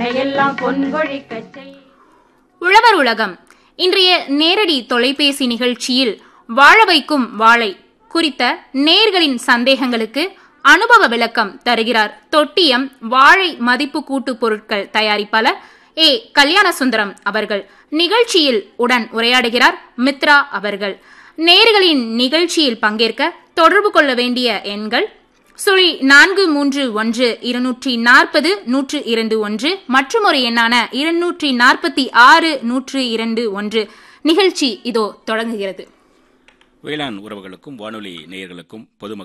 எல்லாம் பொன்கொழிக்கச் செய் உழவர் உலகம் இன்றைய நேரடி தொலைபேசி நிகழ்ச்சியில் வாழ வைக்கும் வாழை குறித்த நேர்களின் சந்தேகங்களுக்கு அனுபவ விளக்கம் தருகிறார் தொட்டியம் வாழை மதிப்பு கூட்டு பொருட்கள் தயாரிப்பாளர் ஏ கல்யாணசுந்தரம் அவர்கள் நிகழ்ச்சியில் உடன் உரையாடுகிறார் மித்ரா அவர்கள் நேர்களின் நிகழ்ச்சியில் பங்கேற்க தொடர்பு கொள்ள வேண்டிய எண்கள் சுழி நான்கு மூன்று ஒன்று இருநூற்றி நாற்பது நூற்று இரண்டு ஒன்று மற்றும் ஒரு எண்ணான இருநூற்றி நாற்பத்தி ஆறு நூற்று இரண்டு ஒன்று நிகழ்ச்சி இதோ தொடங்குகிறது வேளாண் உறவுகளுக்கும் வானொலி நேயர்களுக்கும் பொதுமக்கள்